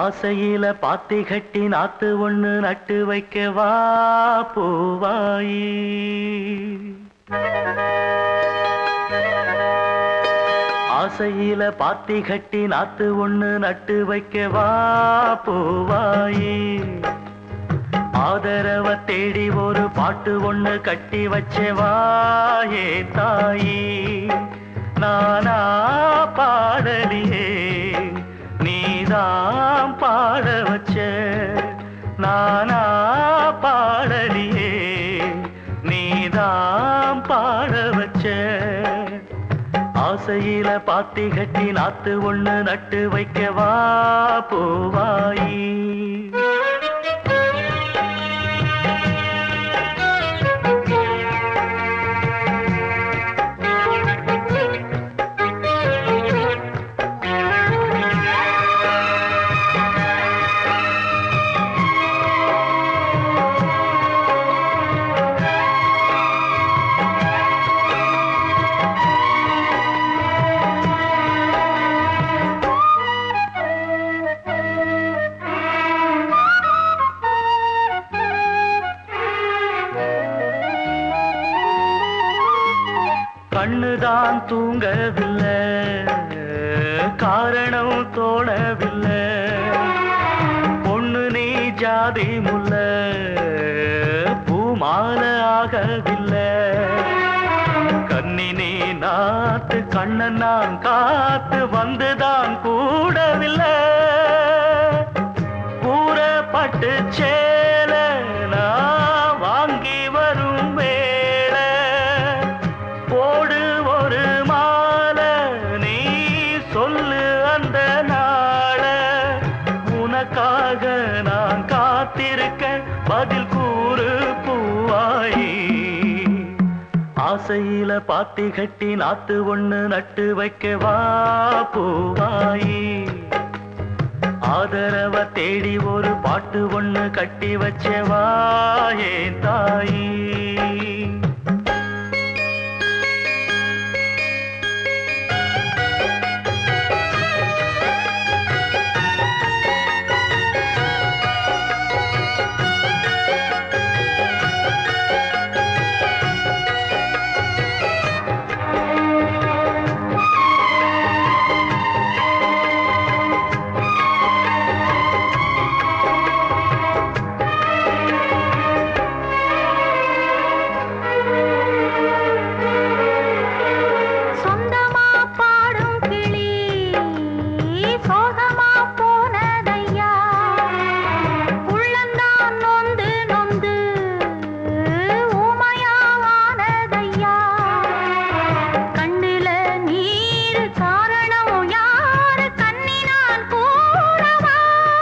ஆசையில பாத்தி கட்டி நாத்து ஒண்ணு நட்டு வைக்க வா பூவாயி ஆசையில பாத்தி கட்டி நாத்து ஒண்ணு நட்டு வைக்க வா பூவாயி ஆதரவ தேடி ஒரு பாட்டு ஒண்ணு கட்டி வச்சவா ஏ தாயி நானா பாடலியே நீதான் பாட வச்ச நானா பாடலியே நீதான் பாட வச்ச ஆசையில பாத்தி கட்டி நாத்து ஒண்ணு நட்டு வைக்கவா பூவாயி கண்ணுதான் தூங்கவில்லை காரணம் தோணவில்லை பொண்ணு நீ ஜாதி முல்ல பூமால ஆகவில்லை கண்ணினே நாத்து கண்ணன் நான் காத்து வந்துதான் கூடவில்லை கூறப்பட்டு சேல நான் வாங்கி வரும் வேளை போடு ஒரு மாலை நீ சொல்லு அந்த நாள உனக்காக நான் காத்திருக்க பதில் கூறு பூவாயி ஆசையில பாத்தி கட்டி நாத்து ஒண்ணு நட்டு வைக்க வா பூவாயி ஆதரவ தேடி ஒரு பாட்டு ஒண்ணு கட்டி வச்சவா ஏன் தாயி சொந்தமா பாடும் கிளி சோகமா போனதையா உள்ளந்தான் நொந்து நொந்து ஊமையானதையா கண்ணில நீர் காரணம் யாரு கண்ணினான் கூடவா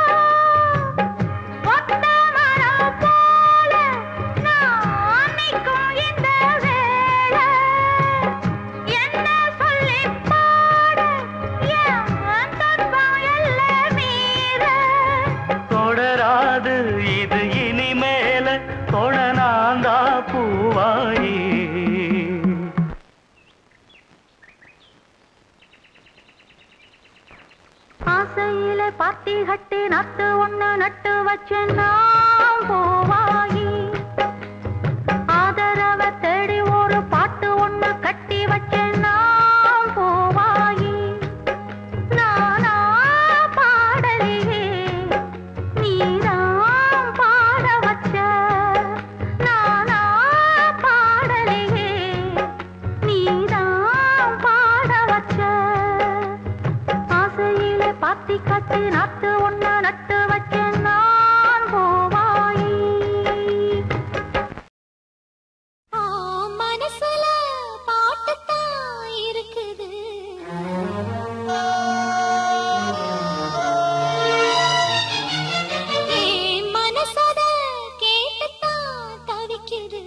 ஒத்த மரம் போல நான் நிற்கும் இந்த வேளை என்ன சொல்லி பாட என் துன்பம் எல்லாம் மீற தொடராது இது இனிமேல தொடனாந்தா பூவாயி ஆசையில பாத்தி கட்டி நட்டு ஒண்ணு நட்டு வச்சு நான் போவாயி ஆதரவ தேடி ஒரு பாட்டு ஒண்ணு கட்டி வச்சு நான் போவாயி நானா பாடலியே நீதான் பாட வச்ச நானா பாடலியே நீதான் பாட வச்ச ஆசையிலே பாத்தி கட்டி நாத்து ஒண்ணு நட்டு வச்ச நான் போவாயி மனசுல பாட்டுத்தான் இருக்குது ஏன் மனசத கேட்டுத்தான் தவிக்குது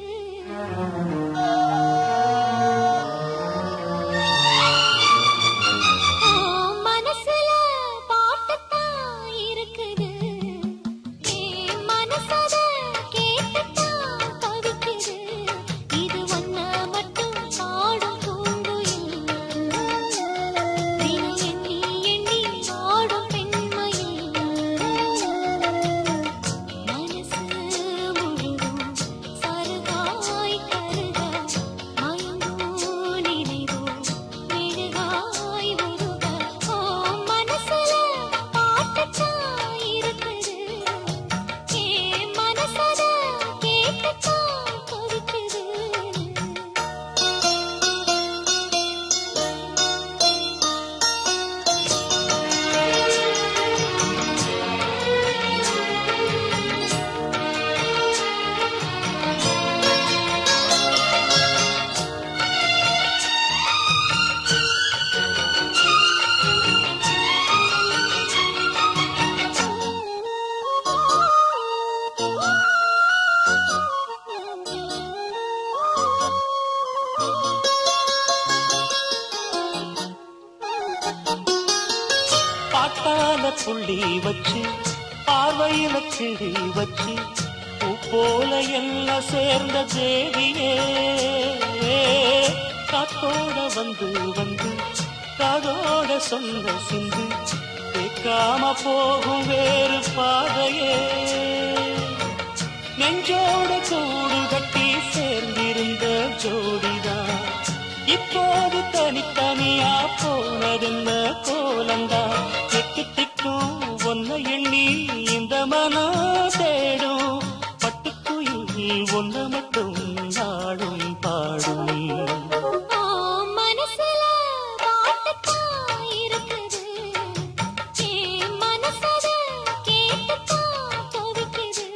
மனசுல பாட்டுத்தான் இருக்குது ஏன் மனசத கேட்டுத்தான் தவிக்குது இது ஒன்ன மட்டும் பாடும் பூங்குயில் தினம் எண்ணி எண்ணி பாடும் பெண்மையில் புள்ளி வச்சு பார்வையில கிழி வச்சு பூ போல எல்லாம் சேர்ந்த தேவியே காத்தோட வந்து வந்து காதோட சொந்த சிந்து கேட்காம போகும் வேறு பாதையே நெஞ்சோட கூடு கட்டி சேர்ந்திருந்த ஜோடிதான் இப்போது தனித்தனியா போனதென்ன கோலந்தா எட்டு திக்கும் ஒன்ன எண்ணி இந்த மனம் தேடும் பட்டுக்குயில் ஒன்ன மட்டும் நாடும் பாடும் ஆ மனசுல பாட்டுத்தான் இருக்குது என் மனசத கேட்டுத்தான் தவிக்குது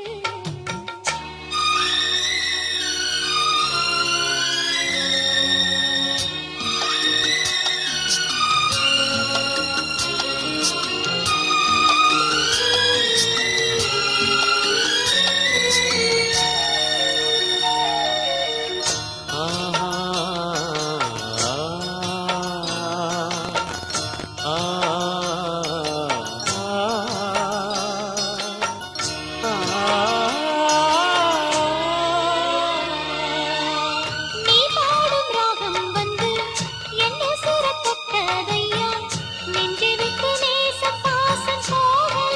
நீ பாடும் ராகம் வந்து என்ன சுரத்தக்கதையா நெஞ்சை விட்டு நேசம் பாசம் போகல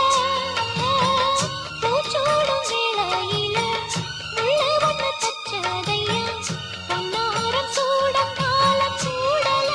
பூச்சோடும் வேளையில உள்ள ஒண்ணு தச்சதையா பொன்னாரம் சூடம் காலம் சூடல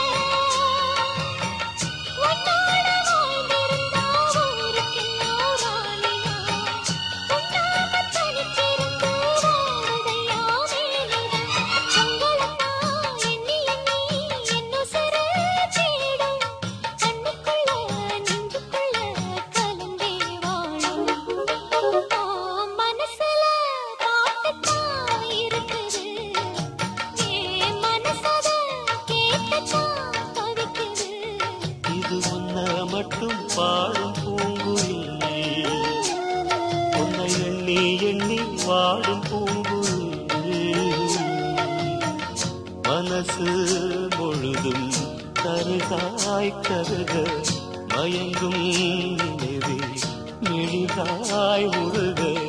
உன்னோட வாழ்ந்திருந்தா ஊருக்கெல்லாம் ராணியா உன்னாம தனிச்சிருந்து வாழுதையா மேலிடம் உங்களத்தான் எண்ணி எண்ணி என்னுசர தேடும் கண்ணுக்குள்ள நெஞ்சுக்குள்ள கலந்தே வாழும் ஆ, மனசுல பாட்டுத்தான் இருக்குது என் மனசத கேட்டுத்தான் தவிக்குது இது உன்ன மட்டும் பாடும் பூங்குயிலே உன்னை எண்ணி எண்ணி வாடும் பூங்குயிலே மனசு முழுதும் கருகாய் கருக மயங்கும் நினைவே மெழுகாய் உருக